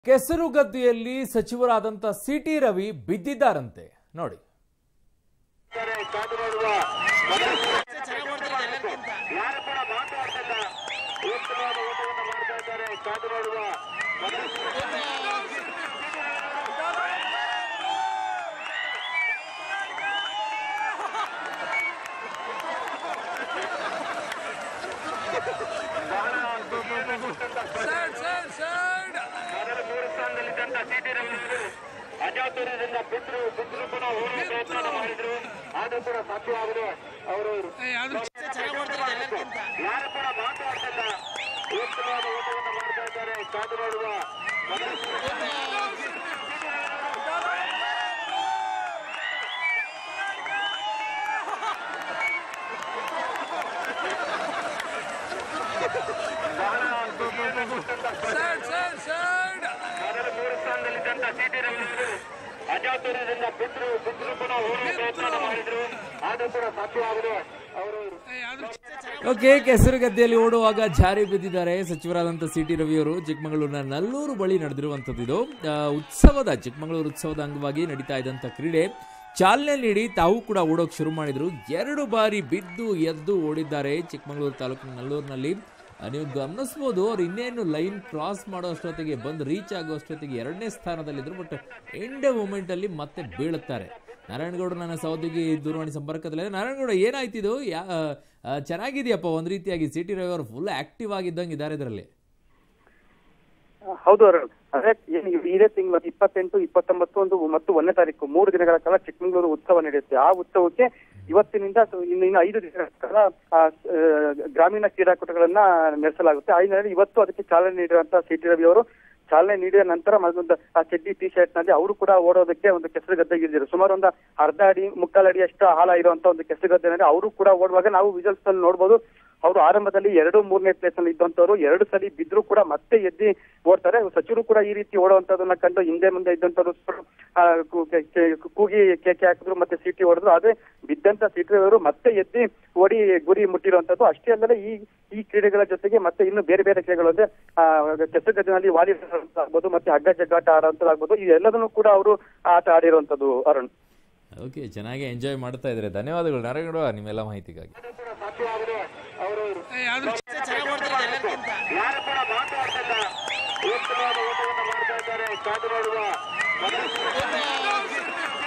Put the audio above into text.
ಕೆಸರುಗದ್ದೆಯಲ್ಲಿ ಸಚಿವರಾದಂಥ C T Ravi ಬಿದ್ದಿದ್ದಾರಂತೆ ನೋಡಿ ಕಾದು ನೋಡುವ ಯಾರು ಕೂಡ ಮಾತಾಡ್ತಿಲ್ಲ ಉತ್ತಮವಾದ ಓಟವನ್ನು ಮಾಡ್ತಾ ಇದ್ದಾರೆ ಕಾದು ನೋಡುವ ಮೊದಲ ಮೂರು ಸ್ಥಾನದಲ್ಲಿದ್ದಂತ ಸಿಟಿ ರವಿಯವರು ಅಜಾತುರ್ಯದಿಂದ ಬಿದ್ರು ಬಿದ್ರು ಕೂಡ ಓಡುವ ಪ್ರಯತ್ನ ಮಾಡಿದ್ರು ಆದ್ರೂ ಕೂಡ ಸಾಧ್ಯವಾಗದೆ ಅವರು ಯಾರು ಕೂಡ ಮಾತಾಡ್ತಿಲ್ಲ ಉತ್ತಮವಾದ ಓಟವನ್ನು ಮಾಡ್ತಾ ಇದ್ದಾರೆ ಕಾದು ನೋಡುವ ಮೊದಲ ಮೂರು ಸ್ಥಾನದಲ್ಲಿದ್ದಂತ ಸಿಟಿ ರವಿಯವರು ಅಜಾತುರ್ಯದಿಂದ ಬಿದ್ರು ಬಿದ್ರು ಕೂಡ ಓಡುವ ಪ್ರಯತ್ನ ಮಾಡಿದ್ರು ಆದ್ರೂ ಕೂಡ ಸಾಧ್ಯವಾಗದೆ ಅವರು ಓಕೆ ಕೆಸರುಗದ್ದೆಯಲ್ಲಿ ಓಡುವಾಗ ಜಾರಿ ಬಿದ್ದಿದ್ದಾರೆ ಸಚಿವರಾದಂಥ ಸಿ ಟಿ ರವಿಯವರು ಚಿಕ್ಕಮಗಳೂರಿನ ನಲ್ಲೂರು ಬಳಿ ನಡೆದಿರುವಂಥದ್ದು ಇದು ಆ, ಉತ್ಸವದ ಚಿಕ್ಕಮಗಳೂರು ಉತ್ಸವದ ಅಂಗವಾಗಿ ನಡೀತಾ ಇದ್ದಂಥ ಕ್ರೀಡೆ ಚಾಲನೆ ನೀಡಿ ತಾವು ಕೂಡ ಓಡೋಕೆ ಶುರು ಮಾಡಿದ್ರು ಎರಡು ಬಾರಿ ಬಿದ್ದು ಎದ್ದು ಓಡಿದ್ದಾರೆ ಚಿಕ್ಕಮಗಳೂರು ತಾಲೂಕಿನ ನಲ್ಲೂರಿನಲ್ಲಿ ಆ, ನೀವು ಗಮನಿಸ್ಬೋದು ಅವ್ರು ಇನ್ನೇನು ಲೈನ್ ಕ್ರಾಸ್ ಮಾಡೋ ಅಷ್ಟೊತ್ತಿಗೆ ಬಂದು ರೀಚ್ ಆಗೋ ಅಷ್ಟೊತ್ತಿಗೆ ಎರಡನೇ ಸ್ಥಾನದಲ್ಲಿದ್ರು ಬಟ್ ಎಂಡ್ ಮೂಮೆಂಟಲ್ಲಿ ಮತ್ತೆ ಬೀಳುತ್ತಾರೆ ನಾರಾಯಣಗೌಡ ನನ್ನ ಸಹೋದ್ಯೋಗಿ ದೂರವಾಣಿ ಸಂಪರ್ಕದಲ್ಲಿ ನಾರಾಯಣಗೌಡ ಏನಾಯ್ತಿದು ಯಾ ಆ, ಚೆನ್ನಾಗಿದೆಯಪ್ಪ ಒಂದು ರೀತಿಯಾಗಿ ಸಿ ಟಿ ರವಿ ಅವರು ಫುಲ್ ಆಕ್ಟಿವ್ ಆಗಿದ್ದಂಗೆ ಇದ್ದಾರೆ ಇದರಲ್ಲಿ ಹೌದು ಅರುಣ್ ಅದೇ ಏನು ಇದೇ ತಿಂಗಳು ಇಪ್ಪತ್ತೆಂಟು ಇಪ್ಪತ್ತೊಂಬತ್ತು ಒಂದು ಮತ್ತು ಒಂದನೇ ತಾರೀಕು ಮೂರು ದಿನಗಳ ಕಾಲ ಚಿಕ್ಕಮಗಳೂರು ಉತ್ಸವ ನಡೆಯುತ್ತೆ ಆ ಉತ್ಸವಕ್ಕೆ ಇವತ್ತಿನಿಂದ ಸು- ಇನ್ನು ಇನ್ನು ಐದು ದಿನಗಳ ಕಾಲ ಆ, ಸ- ಆ, ಗ್ರಾಮೀಣ ಕ್ರೀಡಾಕೂಟಗಳನ್ನ ನಡೆಸಲಾಗುತ್ತೆ ಆ ಹಿನ್ನೆಲೆಯಲ್ಲಿ ಇವತ್ತು ಅದಕ್ಕೆ ಚಾಲನೆ ನೀಡಿರುವಂತಹ ಸಿ ಟಿ ರವಿ ಅವರು ಚಾಲನೆ ನೀಡಿದ ನಂತರ ಮತ್ತೊಂದು ಆ ಚಡ್ಡಿ ಟಿ ಶರ್ಟ್ ನಲ್ಲಿ ಅವರು ಕೂಡ ಓಡೋದಕ್ಕೆ ಒಂದು ಕೆಸರು ಗದ್ದೆಗಿದ್ದರು ಸುಮಾರು ಒಂದು ಅರ್ಧ ಅಡಿ ಮುಕ್ಕಾಲು ಅಡಿ ಅಷ್ಟು ಆಳ ಇರುವಂತ ಒಂದು ಕೆಸರು ಗದ್ದೆನಲ್ಲಿ ಅವರು ಕೂಡ ಓಡುವಾಗ ನಾವು ವಿಜುವಲ್ಸ್ ಅಲ್ಲಿ ನೋಡ್ಬೋದು ಅವರು ಆರಂಭದಲ್ಲಿ ಎರಡು ಮೂರನೇ ಪ್ಲೇಸ್ ಅಲ್ಲಿ ಇದ್ದಂತವ್ರು ಎರಡು ಸಲ ಬಿದ್ರು ಕೂಡ ಮತ್ತೆ ಎದ್ದಿ ಓಡ್ತಾರೆ ಸಚಿವರು ಕೂಡ ಈ ರೀತಿ ಓಡುವಂತದನ್ನ ಕಂಡು ಹಿಂದೆ ಮುಂದೆ ಇದ್ದಂತವ್ರು ಸ್ವಲ್ಪ, ಆ, ಕು- ಕೆ- ಕೆ- ಕೂಗಿ ಕೇಕೆ ಹಾಕಿದ್ರು ಮತ್ತೆ ಸೀಟಿ ಹೊಡೆದ್ರು ಆದ್ರೆ ಬಿದ್ದಂತ ಸೀಟಿ ಅವರು ಮತ್ತೆ ಎದ್ದಿ ಓಡಿ ಗುರಿ ಮುಟ್ಟಿರುವಂತದ್ದು ಅಷ್ಟೇ ಅಲ್ಲದೆ ಈ ಈ ಕ್ರೀಡೆಗಳ ಜೊತೆಗೆ ಮತ್ತೆ ಇನ್ನು ಬೇರೆ ಬೇರೆ ಕ್ರೀಡೆಗಳು ಅಂದ್ರೆ ಆ, ಕೆಸರುಗದ್ದಿನಲ್ಲಿ ವಾಲಿಬಾಲ್ ಆಗ್ಬೋದು ಮತ್ತೆ ಹಗ್ಗ ಜಗ್ಗಾಟ ಆಡೋಂಥದ್ದಾಗ್ಬೋದು ಇದೆಲ್ಲದನ್ನು ಕೂಡ ಅವರು ಆಟ ಆಡಿರುವಂತದ್ದು ಅರುಣ್ ಓಕೆ ಚೆನ್ನಾಗಿ ಎಂಜಾಯ್ ಮಾಡ್ತಾ ಇದ್ದಾರೆ ಧನ್ಯವಾದಗಳು ನಾರಾಯಣಗೌಡ ನಿಮ್ಮೆಲ್ಲ ಮಾಹಿತಿಗಾಗಿ ಸಾಧ್ಯವಾಗದೆ ಅವರು ಯಾರು ಕೂಡ ಮಾತಾಡ್ತಿಲ್ಲ ಉತ್ತಮವಾದ ಓಟವನ್ನು ಮಾಡ್ತಾ ಇದ್ದಾರೆ ಕಾದು ನೋಡುವ